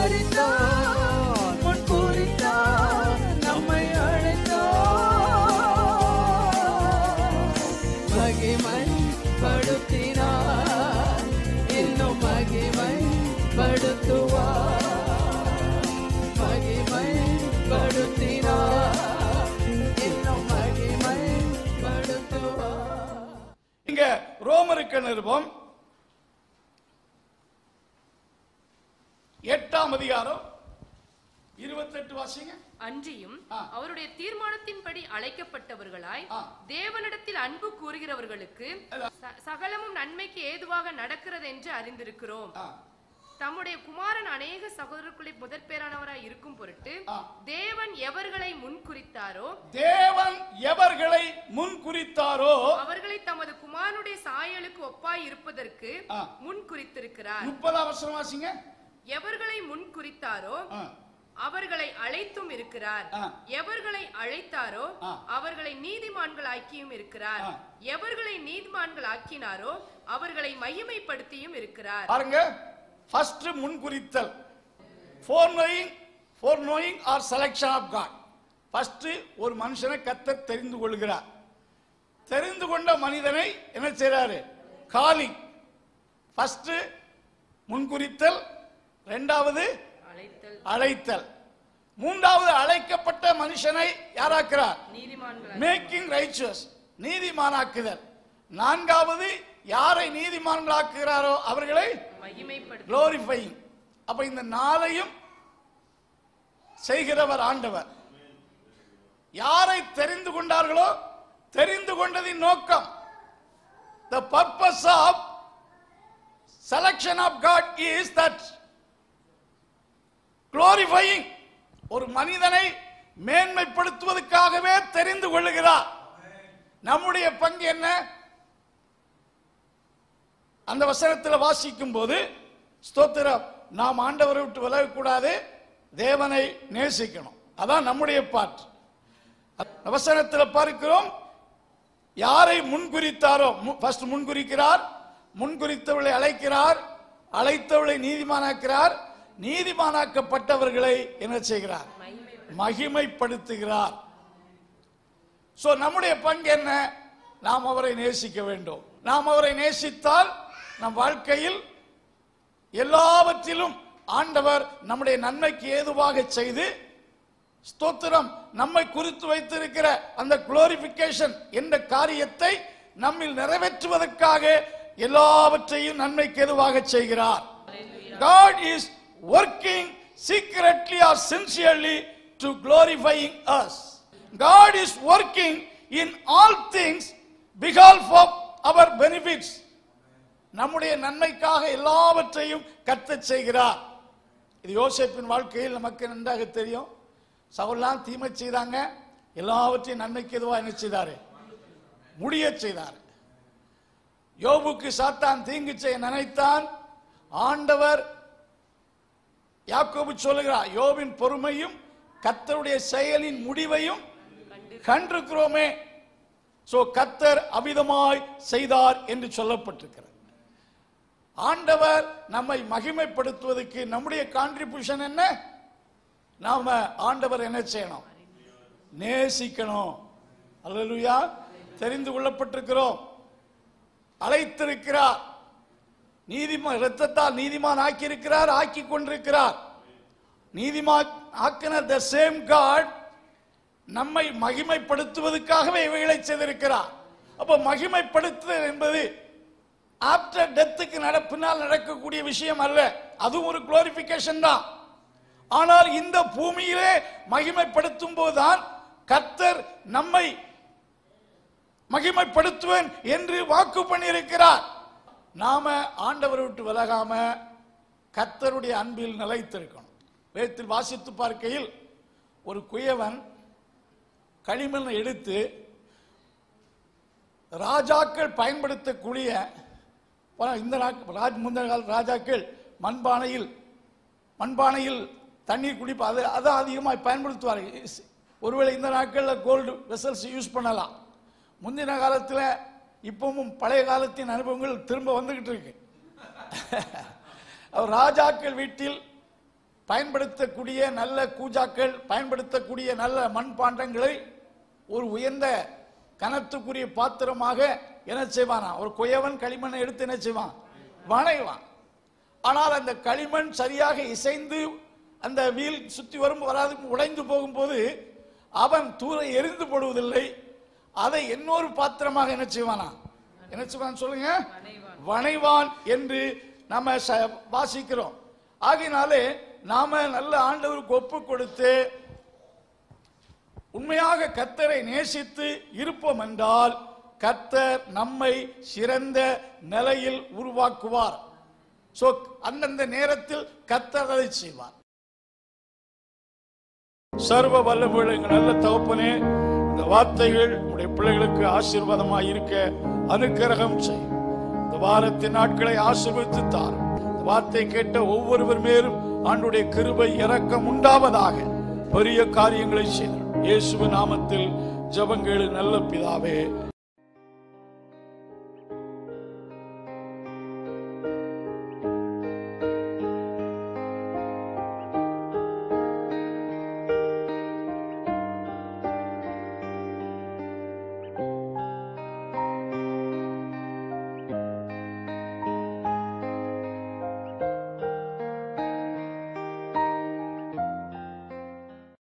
அறிந்தார் முன் குறித்தார் நம்மை அழைத்தார் மகிமை படுத்தினார் இன்னும் மகிமை படுத்துவார் மகிமை படுத்தினார் இன்னும் மகிமை படுத்துவார் இங்க ரோமருக்கு நிருபம் எட்டாம் அதிகாரம் இருபத்தெட்டு வாசிங்க அன்றியும் ஆ. அவருடைய தீர்மானத்தின்படி அழைக்கப்பட்டவர்களாய் ஆ. தேவனிடத்தில் அன்பு கூறுகிறவர்களுக்கு ச- சகலமும் நன்மைக்கு ஏதுவாக நடக்கிறது என்று அறிந்திருக்கிறோம் ஆ, தம்முடைய குமாரன் அநேக சகோதரர்களை முதற்பேரானவராய் இருக்கும் பொருட்டு ஆ. தேவன் எவர்களை முன்குறித்தாரோ தேவன் எவர்களை முன் குறித்தாரோ அவர்களை தமது குமாரனுடைய சாயலுக்கு ஒப்பாய் இருப்பதற்கு ஆ. முன்குறித்திருக்கிறார் முப்பதாம் வருஷம் வாசிங்க எவர்களை முன்குறித்தாரோ ஆ, அவர்களை அழைத்தும் இருக்கிறார் ஆ. எவர்களை அழைத்தாரோ ஆ. அவர்களை நீதிமான்கள் ஆக்கியும் இருக்கிறார் ஆ. எவர்களை நீதிமான்கள் ஆக்கினாரோ அவர்களை மகிமைப்படுத்தியும் இருக்கிறார் பாருங்க ஃபர்ஸ்ட் முன் குறித்தல் for knowing for knowing or selection of God first ஒரு மனுஷனை கத்தர் தெரிந்து கொள்கிறார் தெரிந்து கொண்ட மனிதனை என்ன செய்றாரு காலிங் ஃபர்ஸ்ட் முன்குறித்தல் ரெண்டாவது அழைத்தல் அழைத்தல் மூன்றாவது அழைக்கப்பட்ட மனுஷனை யாராக்கிறார் நீதிமான்கள் மேக்கிங் ரைச்சஸ் நீதிமானாக்குதல் நான்காவது யாரை நீதிமான்களாக்குகிறாரோ அவர்களை மகிமைப்படுத்தி குளோரிஃபைங் அப்ப இந்த நாளையும் செய்கிறவர் ஆண்டவர் யாரை தெரிந்து கொண்டார்களோ தெரிந்து கொண்டதின் நோக்கம் the purpose of selection of God is that glorifying ஒரு மனிதனை மேன்மைப்படுத்துவதற்காகவே தெரிந்து கொள்ளுகிறார் நம்முடைய பங்கு என்ன அந்த வசனத்தில் வாசிக்கும் போது ஸ்தோத்திரம் நாம் ஆண்டவரை விட்டு விலகக்கூடாது தேவனை நேசிக்கணும் அதான் நம்முடைய பாட்டு வசனத்தில் பார்க்கிறோம் யாரை முன்குறித்தாரோ ஃபர்ஸ்ட் முன்குறிக்கிறார் முன்குறித்தவளை அழைக்கிறார் அழைத்தவளை நீதிமானாக்கிறார் நீதிமானாக்கப்பட்டவர்களை என்ன செய்கிறார் மகிமைப்படுத்துகிறார் சோ நம்முடைய பங்கு என்ன நாம் அவரை நேசிக்க வேண்டும் நாம் அவரை நேசித்தால் நம் வாழ்க்கையில் எல்லாவற்றிலும் ஆண்டவர் நம்முடைய நன்மைக்கு ஏதுவாக செய்து ஸ்தோத்திரம் நம்மை குறித்து வைத்திருக்கிற அந்த குளோரிபிகேஷன் என்ற காரியத்தை நம்மில் நிறைவேற்றுவதற்காக எல்லாவற்றையும் நன்மைக்கு எதுவாக செய்கிறார் God is working secretly or sincerely to glorifying us. God is working in all things behalf of our benefits. நம்முடைய நன்மைக்காக எல்லாவற்றையும் கர்த்தர் செய்கிறார் இது யோசேப்பின் வாழ்க்கையில் நமக்கு நன்றாக தெரியும் சவுல்லாம் தீமை செய்தாங்க எல்லாவற்றையும் நன்மைக்கு எதுவா என்ன செய்தாரு முடிய செய்தார் யோபுக்கு சாத்தான் தீங்கு செய்ய நினைத்தான் ஆண்டவர் யாக்கோபு சொல்லுகிறார் யோபின் பொறுமையும் கர்த்தருடைய செயலின் முடிவையும் கண்டிருக்கிறோமே சோ கர்த்தர் அபிதமாய் செய்தார் என்று சொல்லப்பட்டிருக்கிறது ஆண்டவர் நம்மை மகிமைப்படுத்துவதற்கு நம்முடைய கான்ட்ரிபியூஷன் என்ன நாம ஆண்டவர் என்ன செய்யணும் நேசிக்கணும் அல்லேலூயா தெரிந்து கொள்ளப்பட்டிருக்கிறோம் அழைத்திருக்கிறார் நீதிமான் இரத்தத்தால் நீதிமான் ஆக்கி இருக்கிறார் ஆக்கி கொண்டிருக்கிறார் நீதிமான் ஆக்கின த சேம் காட் நம்மை மகிமைப்படுத்துவதற்காகவே இவைகளை செய்திருக்கிறார் அப்ப மகிமைப்படுத்துதல் என்பது ஆப்டர் டெத்துக்கு நட பின்னால் நடக்கக்கூடிய விஷயம் அல்ல அதுவும் ஒரு குளோரிபிகேஷன் தான் ஆனால் இந்த பூமியிலே மகிமைப்படுத்தும் போதுதான் கர்த்தர் நம்மை மகிமைப்படுத்துவேன் என்று வாக்கு பண்ணியிருக்கிறார் நாம ஆண்டவரை விட்டு விலகாம கர்த்தருடைய அன்பில் நிலைத்திருக்கணும் வேதத்தில் வாசித்து பார்க்கையில் ஒரு குயவன் களிமண்ணை எடுத்து ராஜாக்கள் பயன்படுத்தக்கூடிய பல- இந்த நாட்கள் ராஜ் முந்தின கால ராஜாக்கள் மண்பானையில் மண்பானையில் தண்ணீர் குடிப்பு அது அதான் அதிகமாக பயன்படுத்துவார்கள் இஸ்- ஒருவேளை இந்த நாட்களில் கோல்டு வெசல்ஸ் யூஸ் பண்ணலாம் முந்தின காலத்தில் இப்பவும் பழைய காலத்தின் அனுபவங்கள் திரும்ப வந்துகிட்டு இருக்கு அவர் ராஜாக்கள் வீட்டில் பயன்படுத்தக்கூடிய நல்ல கூஜாக்கள் பயன்படுத்தக்கூடிய நல்ல மண்பாண்டங்களை ஒரு உயர்ந்த கனத்துக்குரிய பாத்திரமாக என்ன செய்வானா ஒரு குயவன் களிமண்ணை எடுத்து என்ன செய்வான் வணைவான் ஆனால் அந்த களிமண் சரியாக இசைந்து அந்த வீல் சுத்தி வரும் வராது உடைந்து போகும்போது அவன் தூர எரிந்து போடுவதில்லை அதை இன்னொரு பாத்திரமாக என்ன செய்வானா என்ன செய்வான் சொல்லுங்க வணைவான் என்று நம்ம ச- வாசிக்கிறோம் ஆகையினாலே நாம நல்ல ஆண்டவருக்கு ஒப்பு கொடுத்து உண்மையாக கர்த்தரை நேசித்து இருப்போம் என்றால் கர்த்தர் நம்மை சிறந்த நிலையில் உருவாக்குவார் சோ அந்தந்த நேரத்தில் கர்த்தர் அதை செய்வார் சர்வ வல்லமையுள்ள எங்கள் நல்ல தகப்பனே இந்த வார்த்தைகள் உடைய பிள்ளைகளுக்கு ஆசீர்வாதமாய் இருக்க அனுக்கிரகம் செய்யும் இந்த வாரத்தின் நாட்களை ஆசீர்வதித்து தாரும் இந்த வார்த்தை கேட்ட ஒவ்வொருவர் மேலும் ஆண்டுடைய கிருபை இரக்கம் உண்டாவதாக பெரிய காரியங்களை செய்தார் இயேசுவின் நாமத்தில் ஜெபங்கள் நல்ல பிதாவே